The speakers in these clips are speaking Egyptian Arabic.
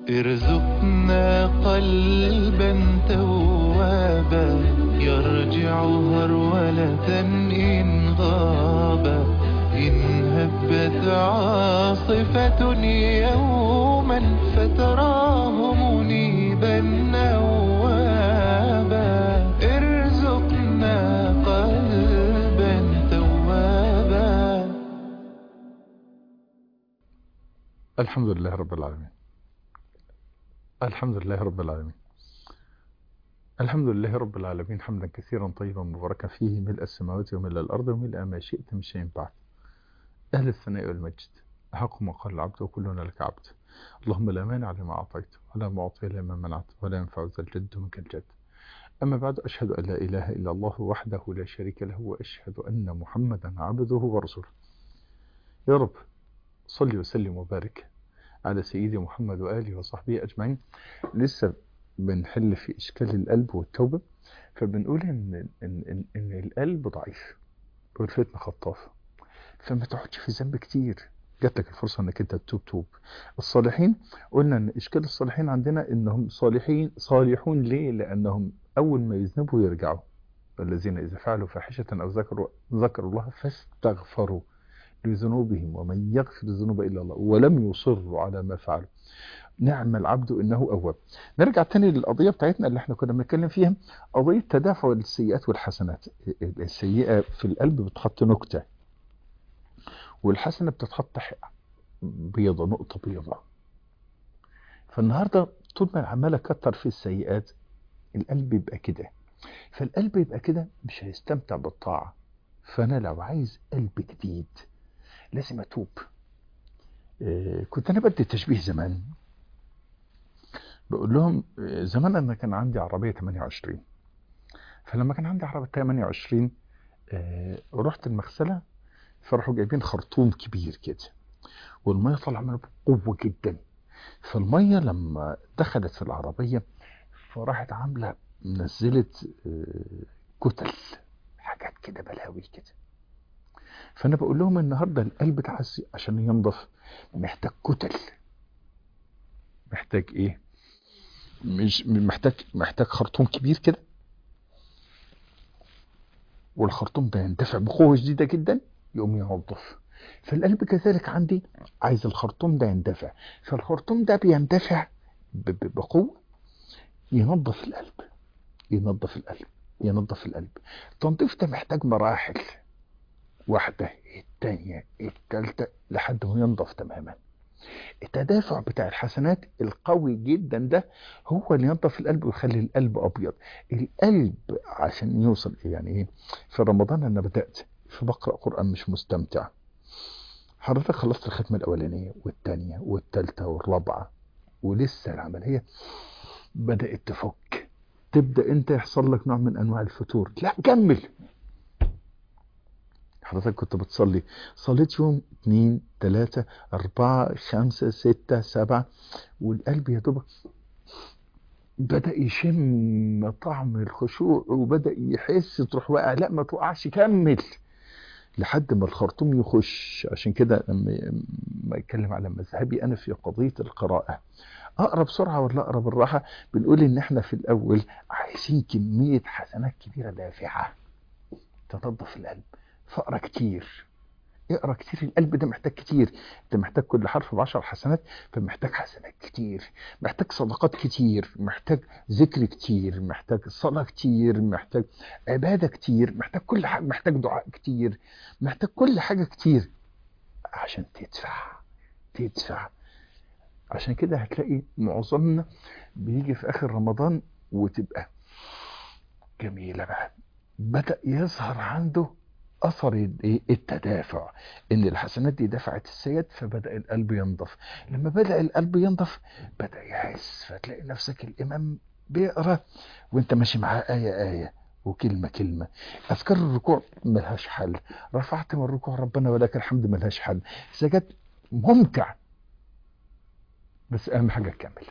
ارزقنا قلبا توابا يرجع هرولة إن غابا إن هبت عاصفة يوما فتراه منيبا نوابا ارزقنا قلبا توابا الحمد لله رب العالمين الحمد لله رب العالمين الحمد لله رب العالمين حمدا كثيرا طيبا مباركا فيه ملء السماوات وملء الأرض وملء ما شئت من شيء بعد أهل الثناء والمجد أحق ما قال العبد وكلنا لك عبد اللهم لا مانع لما أعطيت ولا معطي لما منعت ولا ينفع ذا الجد منك الجد أما بعد أشهد أن لا إله إلا الله وحده لا شريك له وأشهد أن محمدا عبده ورسوله يا رب صلي وسلم وبارك على سيدي محمد وآله وصحبه أجمعين لسه بنحل في إشكال القلب والتوبة فبنقول إن, إن, إن, إن القلب ضعيف والفتنة خطافة فما تقعدش في ذنب كتير جات لك الفرصة انك انت تتوب توب الصالحين قلنا ان اشكال الصالحين عندنا انهم صالحين صالحون ليه لانهم اول ما يذنبوا يرجعوا الذين اذا فعلوا فاحشة او ذكروا ذكروا الله فاستغفروا لذنوبهم ومن يغفر الذنوب الا الله ولم يصروا على ما فعلوا نعم العبد انه اواب نرجع تاني للقضيه بتاعتنا اللي احنا كنا بنتكلم فيها قضيه تدافع السيئات والحسنات السيئه في القلب بتحط نكته والحسنه بتتحط بيضه نقطه بيضه فالنهارده طول ما عمال اكتر في السيئات القلب يبقى كده فالقلب يبقى كده مش هيستمتع بالطاعه فانا لو عايز قلب جديد لازم اتوب إيه كنت انا بدي تشبيه زمان بقول لهم زمان انا كان عندي عربيه 28 فلما كان عندي عربيه 28 إيه رحت المغسله فراحوا جايبين خرطوم كبير كده والميه طالعه منه بقوه جدا فالميه لما دخلت في العربيه فراحت عامله نزلت إيه كتل حاجات كده بلاوي كده فانا بقول لهم النهارده القلب بتاع عشان ينضف محتاج كتل محتاج ايه مش محتاج محتاج خرطوم كبير كده والخرطوم ده يندفع بقوه شديده جدا يقوم ينضف فالقلب كذلك عندي عايز الخرطوم ده يندفع فالخرطوم ده بيندفع بقوه ينظف القلب ينظف القلب ينظف القلب التنظيف ده محتاج مراحل واحدة التانية التالتة لحد ما ينضف تماما التدافع بتاع الحسنات القوي جدا ده هو اللي ينضف القلب ويخلي القلب ابيض القلب عشان يوصل يعني ايه في رمضان انا بدات فبقرا قران مش مستمتع حضرتك خلصت الختمه الاولانيه والثانيه والثالثه والرابعه ولسه العمليه بدات تفك تبدا انت يحصل لك نوع من انواع الفتور لا كمل حضرتك كنت بتصلي صليت يوم اتنين تلاتة اربعة خمسة ستة سبعة والقلب يا دوبك بدأ يشم طعم الخشوع وبدأ يحس تروح واقع لا ما توقعش كمل لحد ما الخرطوم يخش عشان كده لما ما اتكلم على مذهبي انا في قضيه القراءه اقرا بسرعه ولا اقرا بالراحه بنقول ان احنا في الاول عايزين كميه حسنات كبيره دافعه تنظف القلب فاقرا كتير اقرا كتير القلب ده محتاج كتير انت محتاج كل حرف بعشر حسنات فمحتاج حسنات كتير محتاج صدقات كتير محتاج ذكر كتير محتاج صلاة كتير محتاج عبادة كتير محتاج كل حاجة محتاج دعاء كتير محتاج كل حاجة كتير عشان تدفع تدفع عشان كده هتلاقي معظمنا بيجي في اخر رمضان وتبقى جميلة بقى بدأ يظهر عنده اثر التدافع ان الحسنات دي دفعت السيئات فبدا القلب ينضف لما بدا القلب ينضف بدا يحس فتلاقي نفسك الامام بيقرا وانت ماشي معاه ايه ايه وكلمه كلمه اذكار الركوع ملهاش حل رفعت من الركوع ربنا ولك الحمد ملهاش حل سجدت ممتع بس اهم حاجه تكمل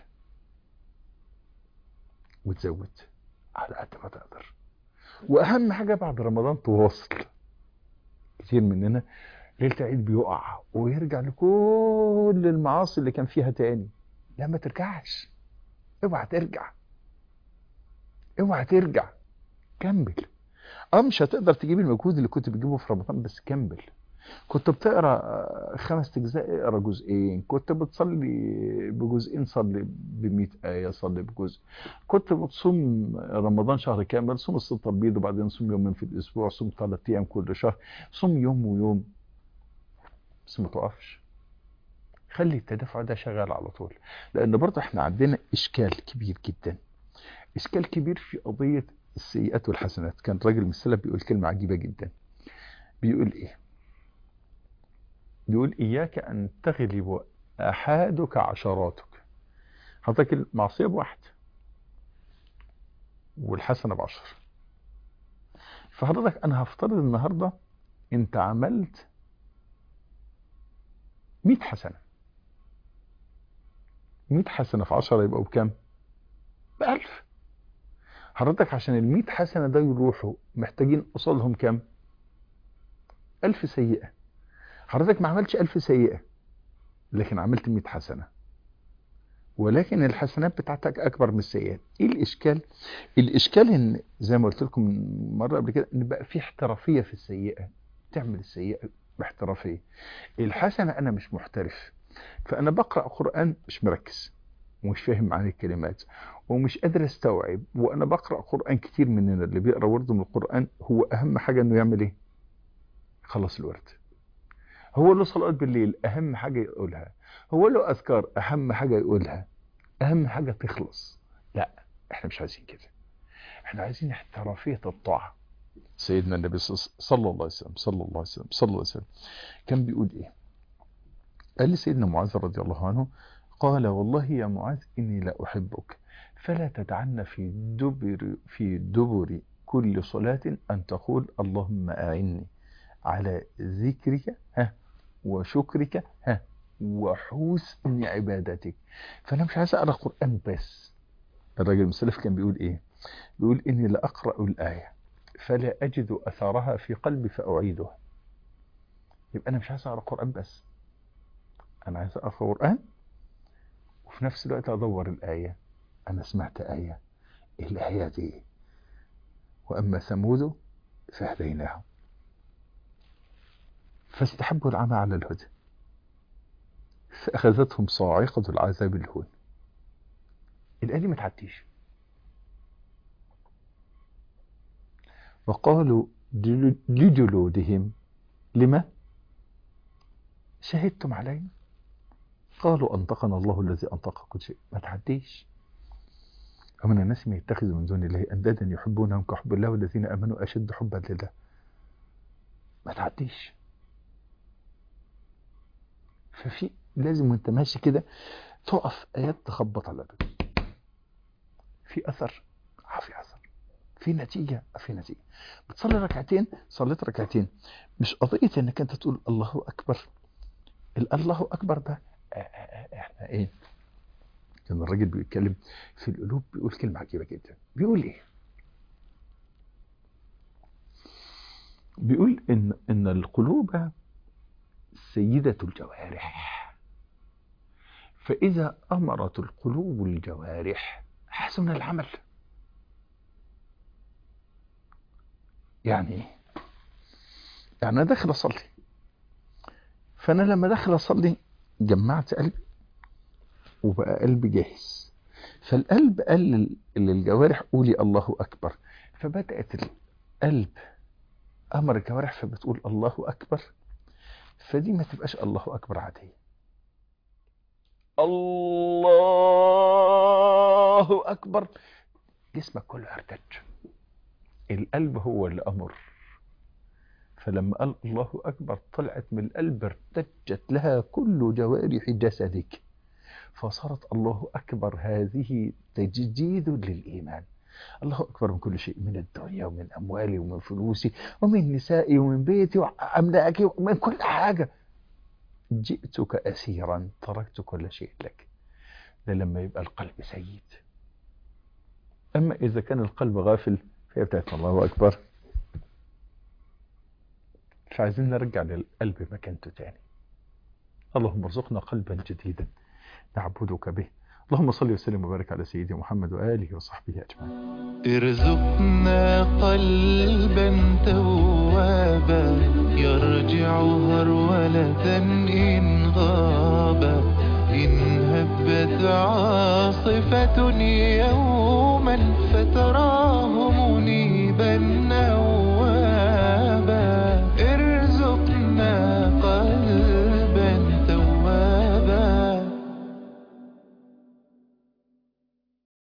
وتزود على قد ما تقدر واهم حاجه بعد رمضان تواصل كتير مننا ليله العيد بيقع ويرجع لكل المعاصي اللي كان فيها تاني لا ما ترجعش اوعى ترجع اوعى ترجع كمل اه مش هتقدر تجيب المجهود اللي كنت بتجيبه في رمضان بس كمل كنت بتقرا آه، خمس اجزاء اقرا جزئين كنت بتصلي بجزئين صلي ب آية صلي بجزء كنت بتصوم رمضان شهر كامل صوم الستة البيض وبعدين صوم يومين في الاسبوع صوم ثلاث ايام كل شهر صوم يوم ويوم بس ما توقفش خلي التدافع ده شغال على طول لان برضه احنا عندنا اشكال كبير جدا اشكال كبير في قضيه السيئات والحسنات كان راجل من السلف بيقول كلمه عجيبه جدا بيقول ايه بيقول اياك ان تغلب احادك عشراتك حضرتك المعصيه بواحد والحسنه بعشر فحضرتك انا هفترض النهارده انت عملت 100 حسنه 100 حسنه في 10 يبقوا بكام؟ ب 1000 حضرتك عشان ال 100 حسنه ده يروحوا محتاجين قصادهم كام؟ 1000 سيئه حضرتك ما عملتش 1000 سيئه لكن عملت 100 حسنه ولكن الحسنات بتاعتك اكبر من السيئات ايه الاشكال الاشكال ان زي ما قلت لكم مره قبل كده ان بقى في احترافيه في السيئه تعمل السيئه باحترافيه الحسنه انا مش محترف فانا بقرا قران مش مركز ومش فاهم معاني الكلمات ومش قادر استوعب وانا بقرا قران كتير مننا اللي بيقرا ورد من القران هو اهم حاجه انه يعمل ايه خلص الورد هو له صلاه بالليل اهم حاجه يقولها هو له اذكار اهم حاجه يقولها اهم حاجه تخلص لا احنا مش عايزين كده احنا عايزين احترافيه الطاعه سيدنا النبي صلى الله عليه وسلم صلى الله عليه وسلم صلى الله عليه وسلم كان بيقول ايه قال لسيدنا معاذ رضي الله عنه قال والله يا معاذ إني لا أحبك فلا تدعن في دبر في دبر كل صلاة أن تقول اللهم أعني على ذكرك ها وشكرك ها وحسن عبادتك فأنا مش عايز أقرأ قرآن بس الراجل المسلف كان بيقول إيه بيقول إني لأقرأ الآية فلا أجد أثرها في قلبي فأعيدها يبقى أنا مش عايز أقرأ قرآن بس أنا عايز أقرأ قرآن وفي نفس الوقت أدور الآية أنا سمعت آية إيه الآية دي وأما ثمود فهديناهم فاستحبوا العمى على الهدى فأخذتهم صاعقة العذاب الهون الآية دي ما تعديش وقالوا لجلودهم لما شهدتم علينا قالوا أنطقنا الله الذي أنطق كل شيء ما تعديش ومن الناس من يتخذ من دون الله أندادا يحبونهم كحب الله والذين آمنوا أشد حبا لله ما تعديش ففي لازم وانت ماشي كده تقف آيات تخبط على الباب في أثر في أثر في نتيجة في نتيجة بتصلي ركعتين صليت ركعتين مش قضية انك انت تقول الله أكبر الله أكبر ده احنا ايه كان الراجل بيتكلم في القلوب بيقول كلمة عجيبة جدا بيقول ايه بيقول ان ان القلوب سيدة الجوارح فإذا أمرت القلوب الجوارح حسن العمل يعني ايه يعني انا داخل اصلي فانا لما داخل اصلي جمعت قلبي وبقى قلبي جاهز فالقلب قال للجوارح قولي الله أكبر فبدأت القلب أمر الجوارح فبتقول الله أكبر فدي ما تبقاش الله أكبر عادية الله أكبر جسمك كله ارتج القلب هو اللي أمر فلما قال الله أكبر طلعت من القلب ارتجت لها كل جوارح جسدك فصارت الله أكبر هذه تجديد للإيمان الله أكبر من كل شيء من الدنيا ومن أموالي ومن فلوسي ومن نسائي ومن بيتي وأملاكي ومن كل حاجة جئتك أسيرا تركت كل شيء لك ده لما يبقى القلب سيد أما إذا كان القلب غافل فهي بتاعت الله أكبر مش عايزين نرجع للقلب مكانته تاني اللهم ارزقنا قلبا جديدا نعبدك به اللهم صل وسلم وبارك على سيدنا محمد وآله وصحبه أجمعين ارزقنا قلبا توابا يرجع هرولة إن غابا إن هبت عاصفة يوما فترى